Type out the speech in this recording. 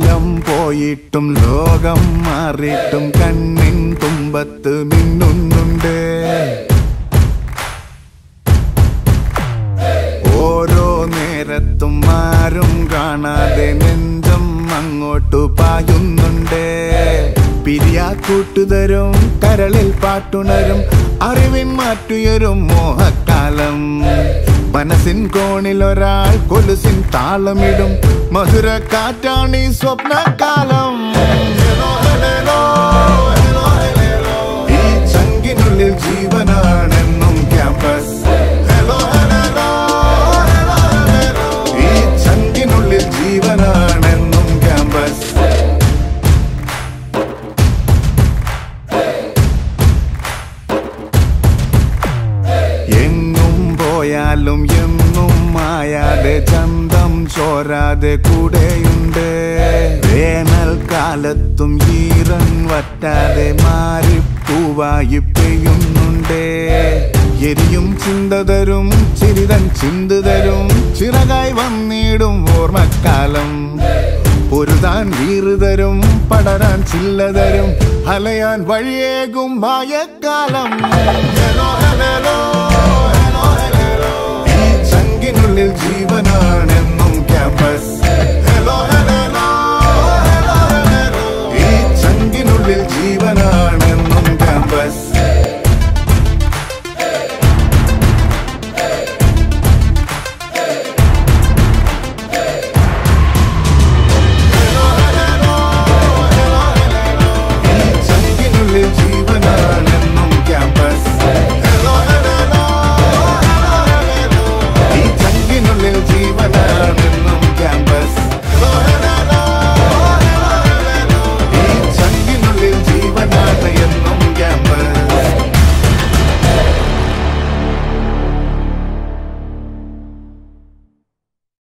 കാലം പോയിട്ടും ലോകം മാറിയിട്ടും കണ്ണിൻ തുമ്പത്ത് മിന്നുന്നുണ്ട് ഓരോ നേരത്തും ആരും കാണാതെ നെഞ്ചം അങ്ങോട്ടു പായുന്നുണ്ട് പിരിയാ കൂട്ടുതരും കരളിൽ പാട്ടുണരും അറിവിൻ മാറ്റുയരും മോഹക്കാലം മനസ്സിൻ കോണിൽ ഒരാൾ കൊലുസിൻ താളമിടും മധുര കാറ്റാണ് ഈ സ്വപ്നകാലം ഈ ചങ്കിനുള്ളിൽ ജീവനാണെന്നും ക്യാമ്പസ് ഹലോ ഹലോ ഈ ചങ്കിനുള്ളിൽ ജീവനാണെന്നും ക്യാമ്പസ് എങ്ങും പോയാലും എന്നും മായാതെ ചന്തം ചോരാതെ കൂടെയുണ്ട് വേനൽക്കാലത്തും ഈറൻ വറ്റാതെ മാറിപ്പൂവായി പെയ്യുന്നുണ്ട് എരിയും ചിന്തതരും ചിരിതൻ ചിന്തുതരും ചിറകായി വന്നിടും ഓർമ്മക്കാലം പൊരുതാൻ വീറുതരും പടരാൻ ചില്ലതരും അലയാൻ വഴിയേകും മായക്കാലം ഹലോ ഹലോ ഈ ചങ്കിനുള്ളിൽ ജീവനാണെന്നും ക്യാമ്പസ് ഹലോ ഹലോ